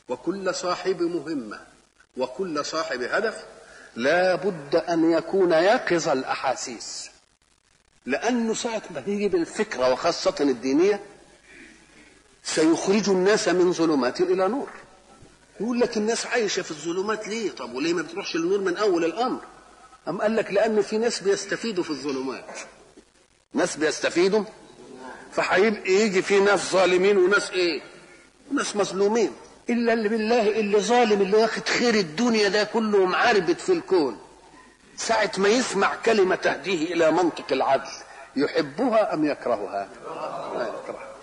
وكل صاحب مهمة وكل صاحب هدف لا بد أن يكون يقظ الأحاسيس لأنه ساعة ما تيجي بالفكرة وخاصة الدينية سيخرج الناس من ظلمات إلى نور يقول لك الناس عايشة في الظلمات ليه طب وليه ما بتروحش للنور من أول الأمر أم قال لك لأن في ناس بيستفيدوا في الظلمات ناس بيستفيدوا فهيبقى يجي في ناس ظالمين وناس ايه ناس مظلومين الا اللي بالله اللي ظالم اللي واخد خير الدنيا ده كله معربت في الكون ساعة ما يسمع كلمة تهديه إلى منطق العدل يحبها أم يكرهها؟ لا يكرهها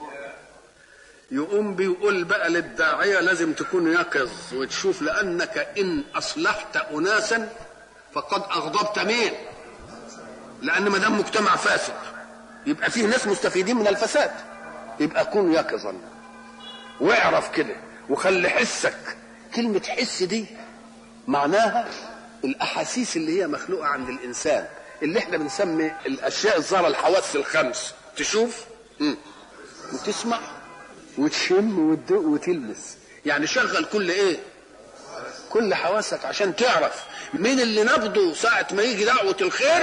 يقوم بيقول بقى للداعية لازم تكون يقظ وتشوف لأنك إن أصلحت أناسا فقد أغضبت مين؟ لأن ما دام مجتمع فاسد يبقى فيه ناس مستفيدين من الفساد يبقى كن يقظا واعرف كده وخلي حسك كلمة حس دي معناها الأحاسيس اللي هي مخلوقة عند الإنسان اللي احنا بنسمي الأشياء الظاهرة الحواس الخمس تشوف مم. وتسمع وتشم وتدوق وتلمس يعني شغل كل ايه كل حواسك عشان تعرف مين اللي نبضه ساعة ما يجي دعوة الخير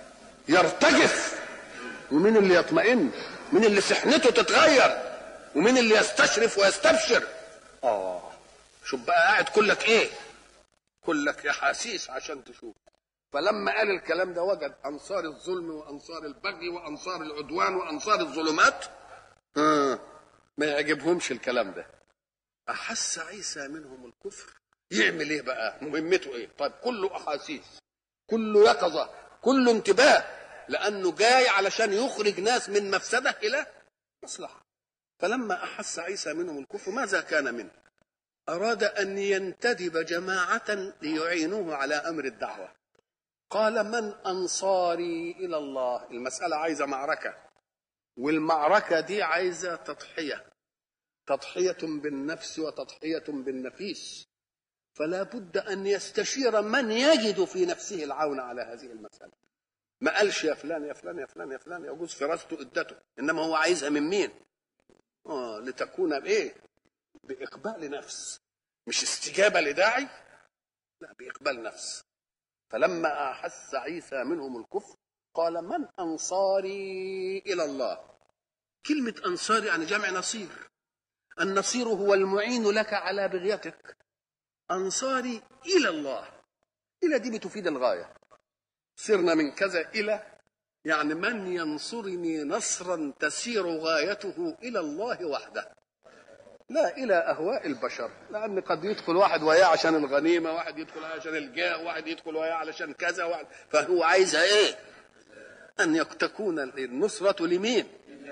يرتجف ومين اللي يطمئن مين اللي سحنته تتغير ومين اللي يستشرف ويستبشر اه شوف بقى قاعد كلك ايه كلك احاسيس عشان تشوف فلما قال الكلام ده وجد انصار الظلم وانصار البغي وانصار العدوان وانصار الظلمات آه ما يعجبهمش الكلام ده احس عيسى منهم الكفر يعمل ايه بقى مهمته ايه طيب كله احاسيس كله يقظه كله انتباه لانه جاي علشان يخرج ناس من مفسده الى مصلحه فلما احس عيسى منهم الكفر ماذا كان منه اراد ان ينتدب جماعه ليعينوه على امر الدعوه قال من انصاري الى الله المساله عايزه معركه والمعركه دي عايزه تضحيه تضحيه بالنفس وتضحيه بالنفيس فلا بد ان يستشير من يجد في نفسه العون على هذه المساله ما قالش يا فلان يا فلان يا فلان يا فلان يجوز فراسته ادته انما هو عايزها من مين اه لتكون بايه باقبال نفس مش استجابه لداعي لا باقبال نفس فلما احس عيسى منهم الكفر قال من انصاري الى الله كلمه انصار يعني جمع نصير النصير هو المعين لك على بغيتك انصاري الى الله الى دي بتفيد الغايه صرنا من كذا الى يعني من ينصرني نصرا تسير غايته الى الله وحده لا الى اهواء البشر لان قد يدخل واحد وياه عشان الغنيمه واحد يدخل عشان الجاه واحد يدخل وياه علشان كذا واحد فهو عايزها ايه ان تكون النصره لمين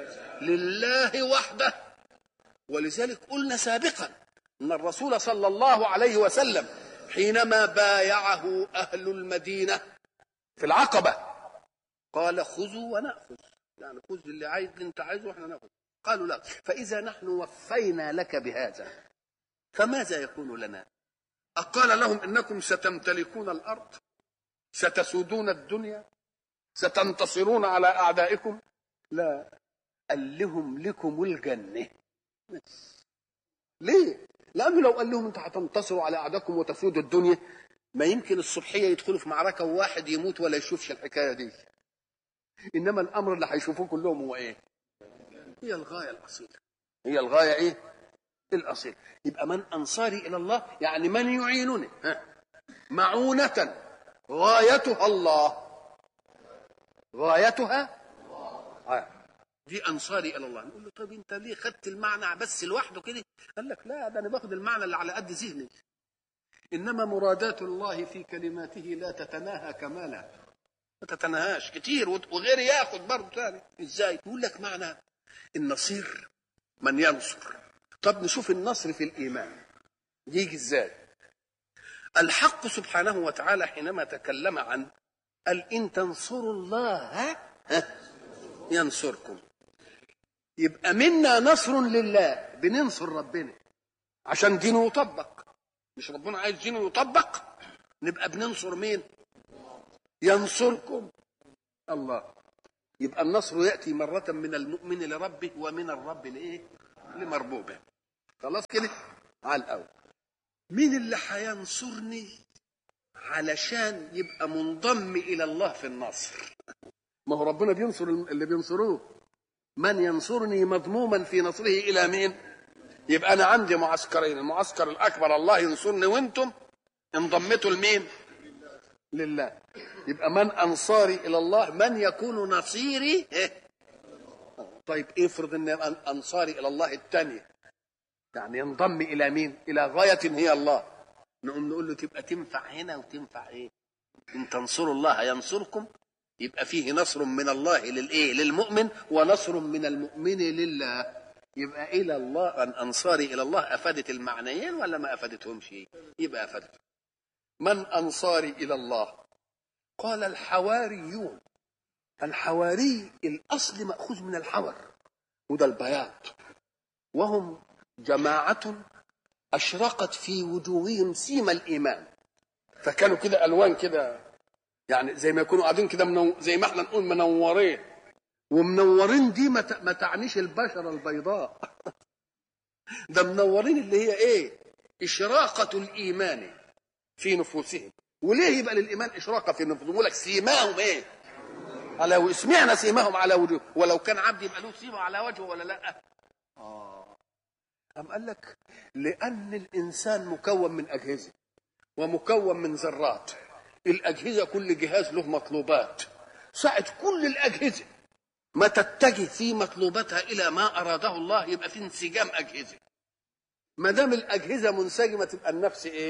لله وحده ولذلك قلنا سابقا ان الرسول صلى الله عليه وسلم حينما بايعه اهل المدينه في العقبه قال خذوا وناخذ يعني خذ اللي عايز اللي انت عايزه واحنا ناخذ قالوا لا فاذا نحن وفينا لك بهذا فماذا يكون لنا أقال لهم انكم ستمتلكون الارض ستسودون الدنيا ستنتصرون على اعدائكم لا قال لهم لكم الجنه بس ليه لانه لو قال لهم انتوا هتنتصروا على اعدائكم وتسودوا الدنيا ما يمكن الصبحيه يدخلوا في معركه وواحد يموت ولا يشوفش الحكايه دي انما الامر اللي هيشوفوه كلهم هو ايه هي الغايه الاصيله هي الغايه ايه الاصيل يبقى من انصاري الى الله يعني من يعينني ها؟ معونه غايتها الله غايتها آه. دي انصاري الى الله نقول له طيب انت ليه خدت المعنى بس لوحده كده قال لك لا ده انا باخد المعنى اللي على قد ذهني انما مرادات الله في كلماته لا تتناهى كمالا ما تتناهاش كتير وغير ياخد برضه ثاني ازاي يقول لك معنى النصير من ينصر طب نشوف النصر في الايمان يجي ازاي الحق سبحانه وتعالى حينما تكلم عن قال ان تنصروا الله ها ينصركم يبقى منا نصر لله بننصر ربنا عشان دينه يطبق مش ربنا عايز دينه يطبق نبقى بننصر مين ينصركم الله يبقى النصر ياتي مره من المؤمن لربه ومن الرب لايه لمربوبه خلاص كده على الاول مين اللي هينصرني علشان يبقى منضم الى الله في النصر ما هو ربنا بينصر اللي بينصروه من ينصرني مضموما في نصره الى مين يبقى انا عندي معسكرين المعسكر الاكبر الله ينصرني وانتم انضمتوا لمين لله يبقى من انصاري الى الله من يكون نصيري إيه؟ طيب افرض ان انصاري الى الله الثانيه يعني ينضم الى مين الى غايه هي الله نقوم نقول له تبقى تنفع هنا وتنفع ايه ان تنصروا الله ينصركم يبقى فيه نصر من الله للايه للمؤمن ونصر من المؤمن لله يبقى الى الله ان انصاري الى الله افادت المعنيين ولا ما افادتهمش يبقى افادت من انصاري الى الله قال الحواريون الحواري الاصل ماخوذ من الحور وده البياض وهم جماعه اشرقت في وجوههم سيما الايمان فكانوا كده الوان كده يعني زي ما يكونوا قاعدين كده منو... زي ما احنا نقول منورين ومنورين دي ما, ت... ما تعنيش البشره البيضاء ده منورين اللي هي ايه اشراقه الايمان في نفوسهم وليه يبقى للايمان اشراقه في نفوسهم يقول لك سيماهم ايه على سمعنا سيماهم على وجوه ولو كان عبد يبقى له سيمه على وجهه ولا لا اه أم قال لك لأن الإنسان مكون من أجهزة ومكون من ذرات الأجهزة كل جهاز له مطلوبات ساعة كل الأجهزة ما تتجه في مطلوباتها إلى ما أراده الله يبقى في انسجام أجهزة ما دام الأجهزة منسجمة تبقى النفس إيه؟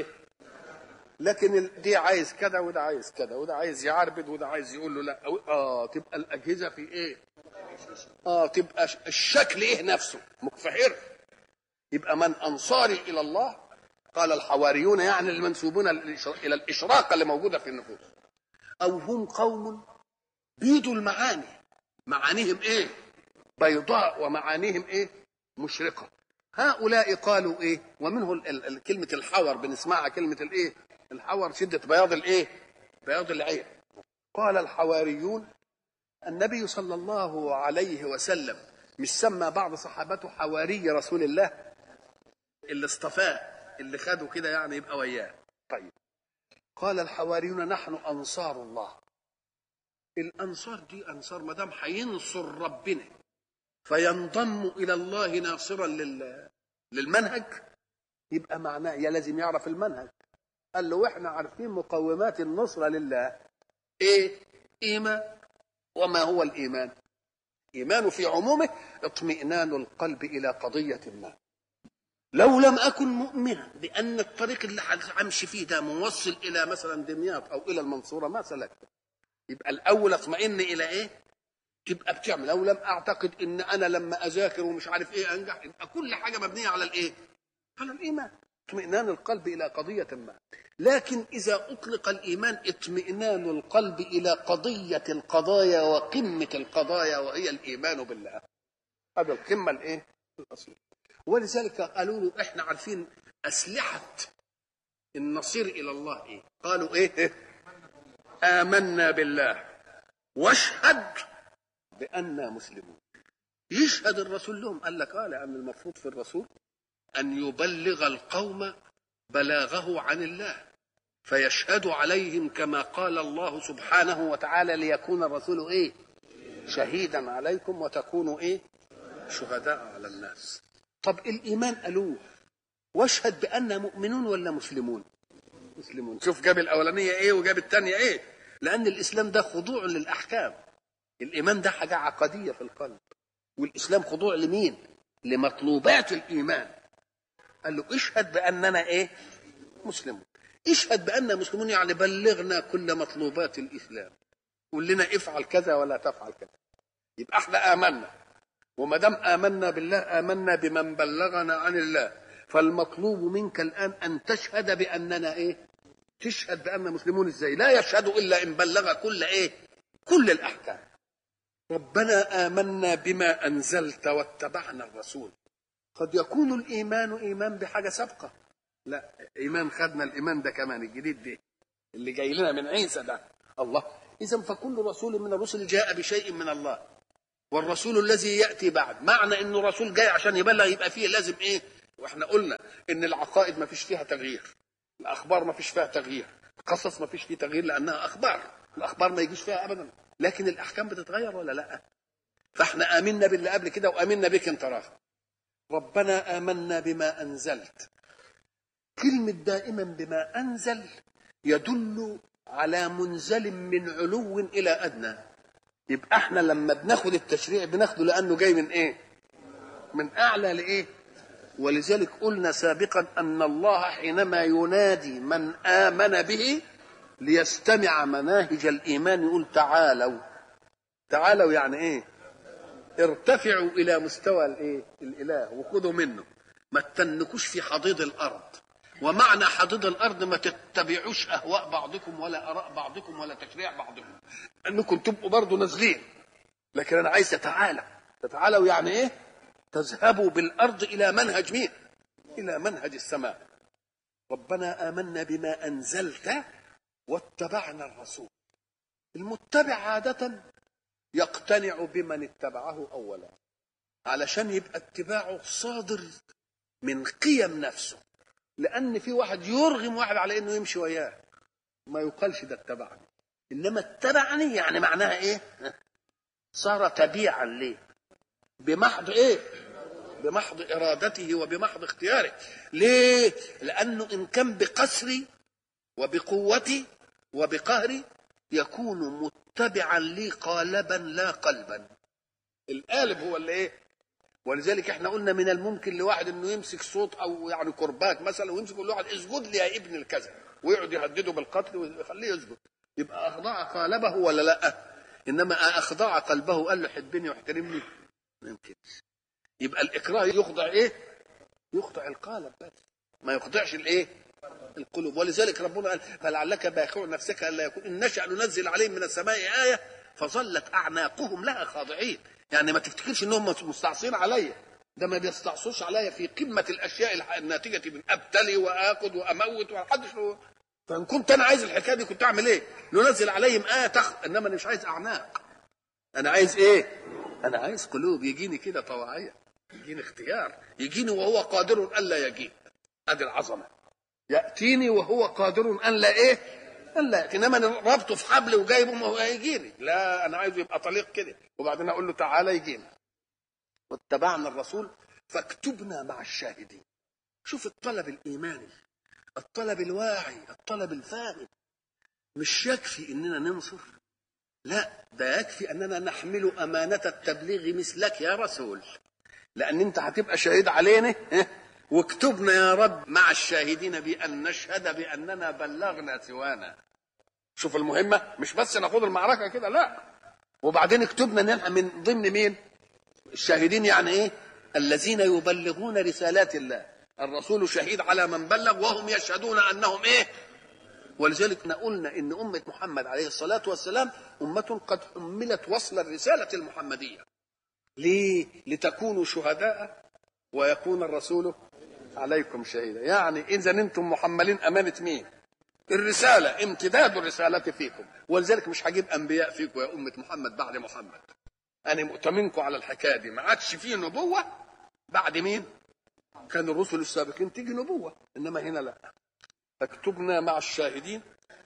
لكن دي عايز كذا وده عايز كذا وده عايز يعربد وده عايز يقول له لا اه تبقى الاجهزه في ايه؟ اه تبقى الشكل ايه نفسه مكفحر يبقى من انصاري الى الله قال الحواريون يعني المنسوبون الى الاشراقه اللي موجوده في النفوس او هم قوم بيدوا المعاني معانيهم ايه بيضاء ومعانيهم ايه مشرقه هؤلاء قالوا ايه ومنه ال ال كلمه الحور بنسمعها كلمه الايه الحور شده بياض الايه بياض العين قال الحواريون النبي صلى الله عليه وسلم مش سمى بعض صحابته حواري رسول الله اللي اصطفاه اللي خده كده يعني يبقى وياه طيب قال الحواريون نحن انصار الله الانصار دي انصار ما دام هينصر ربنا فينضم الى الله ناصرا لل... للمنهج يبقى معناه يا لازم يعرف المنهج قال له احنا عارفين مقومات النصرة لله ايه ايمان وما هو الايمان ايمان في عمومه اطمئنان القلب الى قضية ما لو لم اكن مؤمنا بان الطريق اللي همشي فيه ده موصل الى مثلا دمياط او الى المنصورة ما سلكت يبقى الاول اطمئن الى ايه تبقى بتعمل لو لم اعتقد ان انا لما اذاكر ومش عارف ايه انجح يبقى كل حاجه مبنيه على الايه على الايمان اطمئنان القلب الى قضيه ما لكن اذا اطلق الايمان اطمئنان القلب الى قضيه القضايا وقمه القضايا وهي الايمان بالله هذا القمه الايه الاصليه ولذلك قالوا له احنا عارفين اسلحه النصير الى الله ايه قالوا ايه امنا بالله واشهد بأننا مسلمون يشهد الرسول لهم قال لك اه لأن المفروض في الرسول أن يبلغ القوم بلاغه عن الله فيشهد عليهم كما قال الله سبحانه وتعالى ليكون الرسول ايه شهيدا عليكم وتكونوا ايه شهداء على الناس طب الايمان قالوه واشهد بأننا مؤمنون ولا مسلمون مسلمون شوف جاب الاولانيه ايه وجاب الثانيه ايه لان الاسلام ده خضوع للاحكام الايمان ده حاجه عقديه في القلب والاسلام خضوع لمين لمطلوبات الايمان قال له اشهد باننا ايه مسلمون اشهد باننا مسلمون يعني بلغنا كل مطلوبات الاسلام قول لنا افعل كذا ولا تفعل كذا يبقى احنا امنا وما دام امنا بالله امنا بمن بلغنا عن الله فالمطلوب منك الان ان تشهد باننا ايه تشهد باننا مسلمون ازاي لا يشهد الا ان بلغ كل ايه كل الاحكام ربنا آمنا بما أنزلت واتبعنا الرسول قد يكون الإيمان إيمان بحاجة سابقة لا إيمان خدنا الإيمان ده كمان الجديد ده اللي جاي لنا من عيسى ده الله إذا فكل رسول من الرسل جاء بشيء من الله والرسول الذي يأتي بعد معنى إنه رسول جاي عشان يبلغ يبقى فيه لازم إيه واحنا قلنا ان العقائد ما فيش فيها تغيير الاخبار ما فيش فيها تغيير القصص ما فيش فيه تغيير لانها اخبار الاخبار ما يجيش فيها ابدا لكن الاحكام بتتغير ولا لا فاحنا امنا باللي قبل كده وامنا بك انت راغب ربنا امنا بما انزلت كلمه دائما بما انزل يدل على منزل من علو الى ادنى يبقى احنا لما بناخد التشريع بناخده لانه جاي من ايه من اعلى لايه ولذلك قلنا سابقا ان الله حينما ينادي من امن به ليستمع مناهج الايمان يقول تعالوا تعالوا يعني ايه ارتفعوا الى مستوى الايه الاله وخذوا منه ما تتنكوش في حضيض الارض ومعنى حضيض الارض ما تتبعوش اهواء بعضكم ولا اراء بعضكم ولا تشريع بعضكم انكم تبقوا برضه نازلين لكن انا عايز تتعالى تتعالوا يعني ايه تذهبوا بالارض الى منهج مين الى منهج السماء ربنا امنا بما انزلت واتبعنا الرسول المتبع عاده يقتنع بمن اتبعه اولا علشان يبقى اتباعه صادر من قيم نفسه لان في واحد يرغم واحد على انه يمشي وياه ما يقالش ده اتبعني انما اتبعني يعني معناها ايه صار تبيعا ليه بمحض ايه بمحض ارادته وبمحض اختياره ليه لانه ان كان بقسري وبقوتي وبقهري يكون متبعا لي قالبا لا قلبا القالب هو اللي ايه ولذلك احنا قلنا من الممكن لواحد انه يمسك صوت او يعني كرباج مثلا ويمسك يقول لواحد اسجد لي يا ابن الكذا ويقعد يهدده بالقتل ويخليه يسجد يبقى اخضع قالبه ولا لا انما اخضع قلبه قال له حبني واحترمني ما يمكنش يبقى الاكراه يخضع ايه يخضع القالب بس ما يخضعش الايه القلوب ولذلك ربنا قال فلعلك باخع نفسك الا يكون ان نشا ننزل عليهم من السماء ايه فظلت اعناقهم لها خاضعين يعني ما تفتكرش انهم مستعصين عليا ده ما بيستعصوش عليا في قمه الاشياء الناتجه من ابتلي واخذ واموت ومحدش فان كنت انا عايز الحكايه دي كنت اعمل ايه؟ ننزل عليهم ايه تخ انما انا مش عايز اعناق انا عايز ايه؟ انا عايز قلوب يجيني كده طواعيه يجيني اختيار يجيني وهو قادر الا يجيء ادي العظمه ياتيني وهو قادر ان لا ايه؟ ان لا ياتي انما انا رابطه في حبل وجايبه ما هو هيجيني لا انا عايزه يبقى طليق كده وبعدين اقول له تعالى يجينا واتبعنا الرسول فاكتبنا مع الشاهدين شوف الطلب الايماني الطلب الواعي الطلب الفاهم مش يكفي اننا ننصر لا ده يكفي اننا نحمل امانه التبليغ مثلك يا رسول لان انت هتبقى شهيد علينا واكتبنا يا رب مع الشاهدين بان نشهد باننا بلغنا سوانا شوف المهمه مش بس ناخد المعركه كده لا وبعدين اكتبنا نلحق من ضمن مين الشاهدين يعني ايه الذين يبلغون رسالات الله الرسول شهيد على من بلغ وهم يشهدون انهم ايه ولذلك قلنا ان امه محمد عليه الصلاه والسلام امه قد حملت وصل الرساله المحمديه ليه لتكونوا شهداء ويكون الرسول عليكم شهيدا يعني اذا انتم محملين امانه مين الرساله امتداد الرساله فيكم ولذلك مش هجيب انبياء فيكم يا امه محمد بعد محمد انا مؤتمنكم على الحكايه دي ما عادش فيه نبوه بعد مين كان الرسل السابقين تيجي نبوه انما هنا لا اكتبنا مع الشاهدين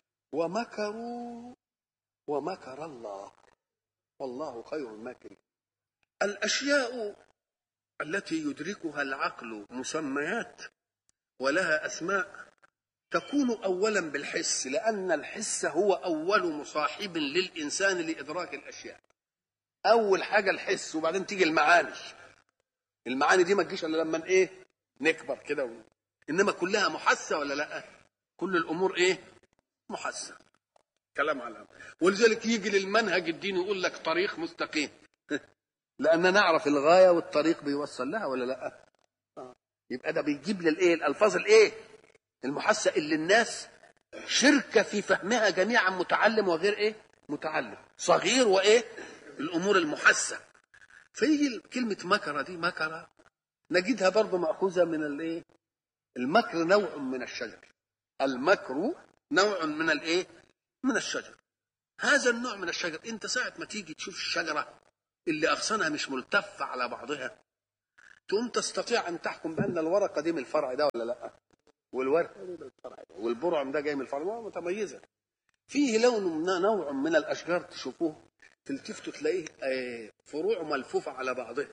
ومكروا ومكر الله والله خير الماكرين الاشياء التي يدركها العقل مسميات ولها اسماء تكون اولا بالحس لان الحس هو اول مصاحب للانسان لادراك الاشياء اول حاجه الحس وبعدين تيجي المعاني المعاني دي ما تجيش الا لما ايه نكبر كده و... انما كلها محسه ولا لا كل الامور ايه محسه كلام على ولذلك يجي للمنهج الديني يقول لك طريق مستقيم لان نعرف الغايه والطريق بيوصل لها ولا لا آه. يبقى ده بيجيب للايه الالفاظ الايه المحسه اللي الناس شركه في فهمها جميعا متعلم وغير ايه متعلم صغير وايه الامور المحسه فيجي كلمه مكره دي مكره نجدها برضه ماخوذه من الايه المكر نوع من الشجر المكر نوع من الايه من الشجر هذا النوع من الشجر انت ساعه ما تيجي تشوف الشجره اللي اغصانها مش ملتفه على بعضها تقوم تستطيع ان تحكم بان الورقه دي من الفرع ده ولا لا والورقه دي من الفرع ده والبرعم ده جاي من الفرع ده متميزه فيه لون نوع من الاشجار تشوفوه تلتفتوا تلاقيه آه، فروع ملفوفه على بعضها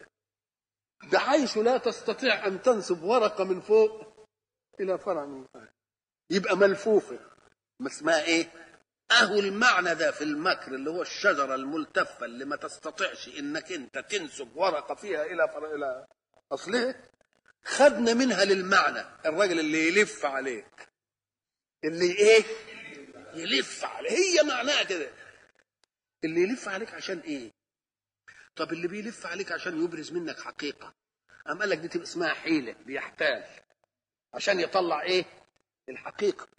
بحيث لا تستطيع ان تنسب ورقه من فوق الى فرع من فرع يبقى ملفوفه ما اسمها ايه اهو المعنى ده في المكر اللي هو الشجره الملتفه اللي ما تستطيعش انك انت تنسب ورقه فيها الى فرع الى اصلها خدنا منها للمعنى الراجل اللي يلف عليك اللي ايه يلف عليك هي معناها كده اللي يلف عليك عشان ايه طب اللي بيلف عليك عشان يبرز منك حقيقه أم قال لك دي تبقى اسمها حيله بيحتال عشان يطلع ايه الحقيقه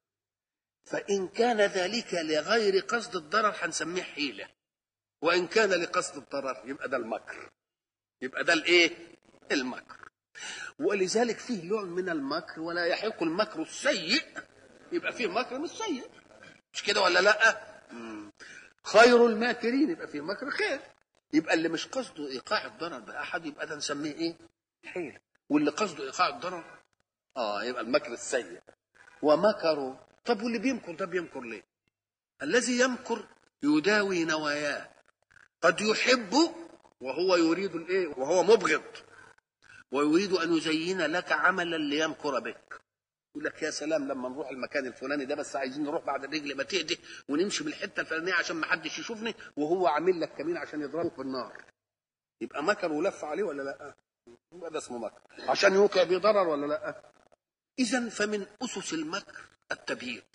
فان كان ذلك لغير قصد الضرر هنسميه حيله وان كان لقصد الضرر يبقى ده المكر يبقى ده الايه المكر ولذلك فيه نوع من المكر ولا يحق المكر السيء يبقى فيه مكر مش سيء مش كده ولا لا مم. خير الماكرين يبقى فيه مكر خير يبقى اللي مش قصده ايقاع الضرر باحد يبقى ده نسميه ايه حيله واللي قصده ايقاع الضرر اه يبقى المكر السيء ومكروا طب واللي بيمكر ده بيمكر ليه الذي يمكر يداوي نواياه قد يحب وهو يريد الايه وهو مبغض ويريد ان يزين لك عملا ليمكر بك يقول لك يا سلام لما نروح المكان الفلاني ده بس عايزين نروح بعد الرجل ما تهدي ونمشي بالحته الفلانيه عشان ما حدش يشوفني وهو عامل لك كمين عشان يضربك بالنار يبقى مكر ولف عليه ولا لا يبقى ده اسمه مكر عشان يوقع بضرر ولا لا اذا فمن اسس المكر التبييت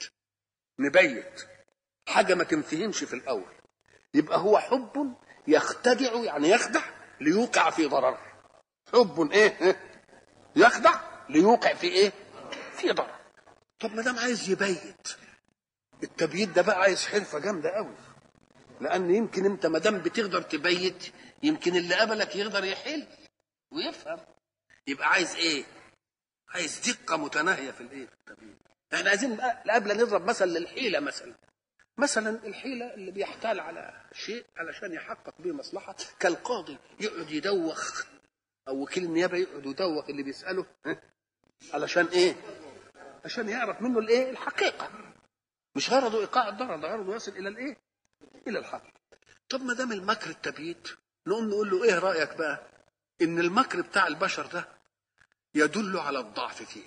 نبيت حاجه ما تنفهمش في الاول يبقى هو حب يختدع يعني يخدع ليوقع في ضرر حب ايه يخدع ليوقع في ايه في ضرر طب ما دام عايز يبيت التبييت ده بقى عايز حرفه جامده قوي لان يمكن انت ما دام بتقدر تبيت يمكن اللي قبلك يقدر يحل ويفهم يبقى عايز ايه عايز دقه متناهيه في الايه في التبييت احنا عايزين بقى قبل نضرب مثل للحيله مثلا مثلا الحيله اللي بيحتال على شيء علشان يحقق به مصلحه كالقاضي يقعد يدوخ او وكيل النيابه يقعد يدوخ اللي بيساله ها؟ علشان ايه عشان يعرف منه الايه الحقيقه مش غرضه ايقاع الضرر ده غرضه يصل الى الايه الى الحق طب ما دام المكر التبييت نقوم نقول له ايه رايك بقى ان المكر بتاع البشر ده يدل على الضعف فيه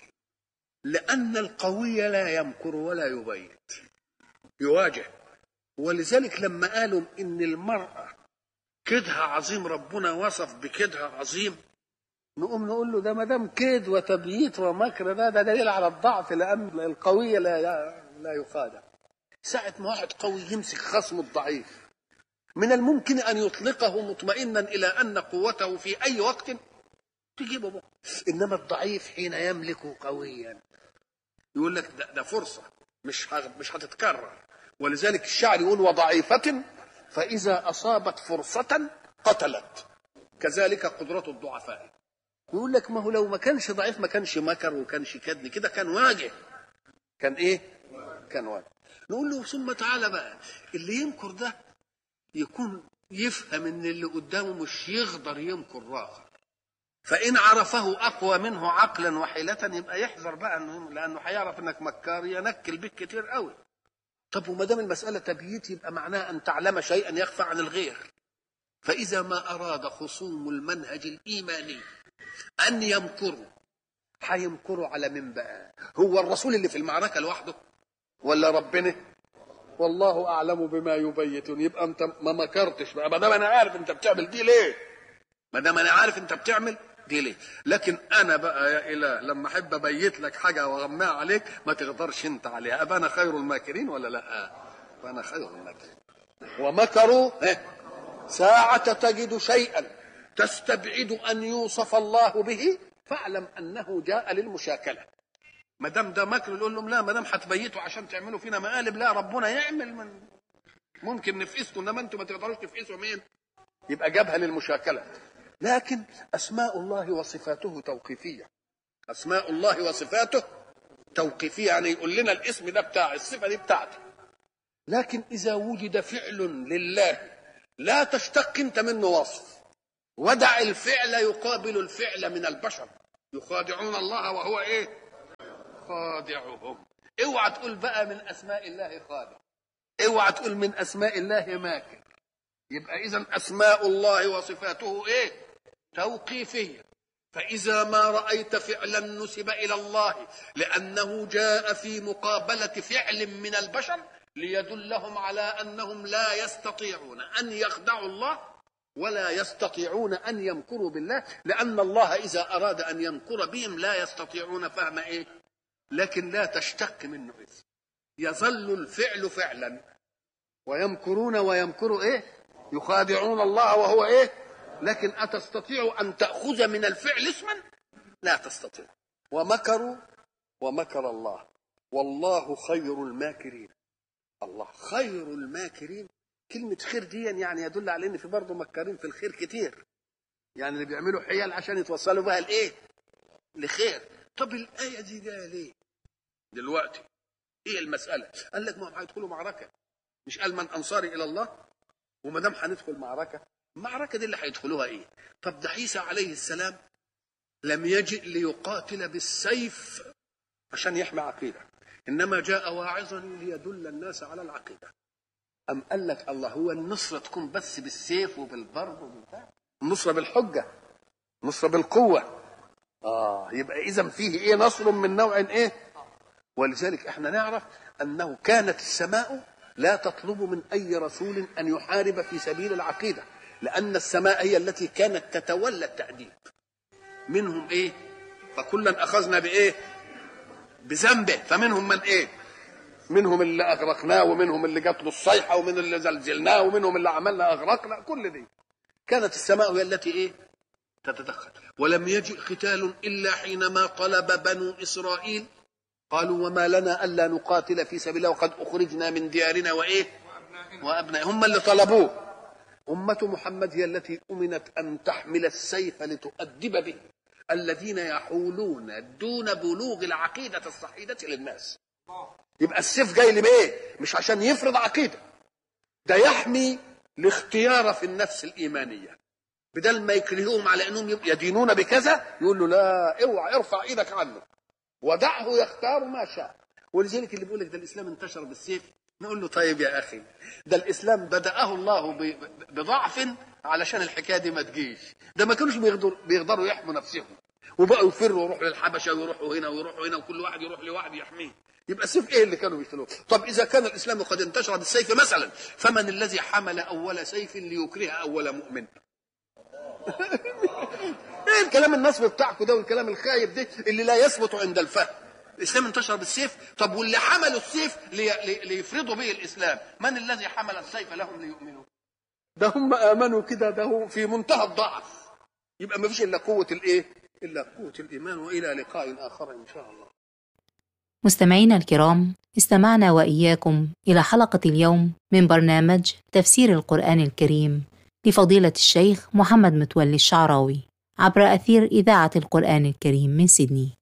لان القوي لا يمكر ولا يبيت يواجه ولذلك لما قالوا ان المراه كدها عظيم ربنا وصف بكدها عظيم نقوم نقول له ده ما دام كيد وتبييت ومكر ده ده دليل على الضعف لان القوي لا لا يخادع ساعة ما واحد قوي يمسك خصمه الضعيف من الممكن ان يطلقه مطمئنا الى ان قوته في اي وقت تجيبه بقى. انما الضعيف حين يملك قويا يقول لك ده, ده فرصه مش مش هتتكرر ولذلك الشاعر يقول وضعيفة فإذا أصابت فرصة قتلت كذلك قدرة الضعفاء يقول لك ما هو لو ما كانش ضعيف ما كانش مكر وكانش كدن كده كان واجه كان ايه كان واجه نقول له ثم تعالى بقى اللي يمكر ده يكون يفهم ان اللي قدامه مش يقدر يمكر راخر فان عرفه اقوى منه عقلا وحيلة يبقى يحذر بقى انه لانه هيعرف انك مكار ينكل بك كتير قوي طب وما دام المساله تبييت يبقى معناه ان تعلم شيئا يخفى عن الغير فاذا ما اراد خصوم المنهج الايماني ان يمكروا هيمكروا على من بقى هو الرسول اللي في المعركه لوحده ولا ربنا والله اعلم بما يبيتون يبقى انت ما مكرتش بقى ما دام انا عارف انت بتعمل دي ليه ما دام انا عارف انت بتعمل دي ليه لكن انا بقى يا اله لما احب ابيت لك حاجه واغماها عليك ما تقدرش انت عليها ابقى انا خير الماكرين ولا لا فانا خير الماكرين ومكروا ساعة تجد شيئا تستبعد ان يوصف الله به فاعلم انه جاء للمشاكله ما دام ده مكر يقول لهم لا ما دام هتبيتوا عشان تعملوا فينا مقالب لا ربنا يعمل من ممكن نفقسكم انما انتم ما تقدروش تفقسوا مين يبقى جابها للمشاكله لكن اسماء الله وصفاته توقيفيه اسماء الله وصفاته توقيفيه يعني يقول لنا الاسم ده بتاع الصفه دي بتاعتي لكن اذا وجد فعل لله لا تشتق انت منه وصف ودع الفعل يقابل الفعل من البشر يخادعون الله وهو ايه خادعهم اوعى تقول بقى من اسماء الله خادع اوعى تقول من اسماء الله ماكر يبقى اذا اسماء الله وصفاته ايه توقيفيه فاذا ما رايت فعلا نسب الى الله لانه جاء في مقابله فعل من البشر ليدلهم على انهم لا يستطيعون ان يخدعوا الله ولا يستطيعون ان يمكروا بالله لان الله اذا اراد ان يمكر بهم لا يستطيعون فهم ايه لكن لا تشتق منه اسم يظل الفعل فعلا ويمكرون ويمكر ايه يخادعون الله وهو ايه لكن اتستطيع ان تاخذ من الفعل اسما لا تستطيع ومكروا ومكر الله والله خير الماكرين الله خير الماكرين كلمة خير دي يعني يدل على ان في برضه مكارين في الخير كتير يعني اللي بيعملوا حيل عشان يتوصلوا بها لايه؟ لخير طب الآية دي جاية ليه؟ دلوقتي ايه المسألة؟ قال لك ما هم هيدخلوا معركة مش قال من أنصاري إلى الله؟ وما دام هندخل معركة المعركة دي اللي هيدخلوها ايه؟ طب ده عيسى عليه السلام لم يجئ ليقاتل بالسيف عشان يحمي عقيدة إنما جاء واعظا ليدل الناس على العقيدة أم قال لك الله هو النصرة تكون بس بالسيف وبالضرب وبالبتاع النصرة بالحجة النصرة بالقوة آه يبقى إذا فيه إيه نصر من نوع إيه ولذلك إحنا نعرف أنه كانت السماء لا تطلب من أي رسول أن يحارب في سبيل العقيدة لأن السماء هي التي كانت تتولى التأديب منهم إيه فكلا أخذنا بإيه بذنبه فمنهم من إيه منهم اللي اغرقناه ومنهم اللي جات له الصيحه ومن اللي زلزلناه ومنهم اللي عملنا اغرقنا كل دي كانت السماء هي التي ايه تتدخل ولم يجئ قتال الا حينما طلب بنو اسرائيل قالوا وما لنا الا نقاتل في سبيل الله وقد اخرجنا من ديارنا وايه وابناء هم اللي طلبوه أمة محمد هي التي أمنت أن تحمل السيف لتؤدب به الذين يحولون دون بلوغ العقيدة الصحيحة للناس يبقى السيف جاي ليه مش عشان يفرض عقيده ده يحمي الاختيار في النفس الايمانيه بدل ما يكرهوهم على انهم يدينون بكذا يقول له لا اوعى ارفع ايدك عنه ودعه يختار ما شاء ولذلك اللي بيقول لك ده الاسلام انتشر بالسيف نقول له طيب يا اخي ده الاسلام بداه الله بضعف علشان الحكايه دي ما تجيش ده ما كانوش بيقدروا بيقدروا يحموا نفسهم وبقوا يفروا ويروحوا للحبشه ويروحوا هنا ويروحوا هنا وكل واحد يروح لواحد يحميه يبقى السيف ايه اللي كانوا بيشتروه طب اذا كان الاسلام قد انتشر بالسيف مثلا فمن الذي حمل اول سيف ليكره اول مؤمن ايه الكلام النصب بتاعكم ده والكلام الخايب ده اللي لا يثبت عند الفهم الاسلام انتشر بالسيف طب واللي حملوا السيف لي... لي... ليفرضوا به الاسلام من الذي حمل السيف لهم ليؤمنوا ده هم امنوا كده ده هو في منتهى الضعف يبقى ما فيش الا قوه الايه الا قوه الايمان والى لقاء اخر ان شاء الله مستمعينا الكرام استمعنا واياكم الى حلقه اليوم من برنامج تفسير القران الكريم لفضيله الشيخ محمد متولي الشعراوي عبر اثير اذاعه القران الكريم من سيدني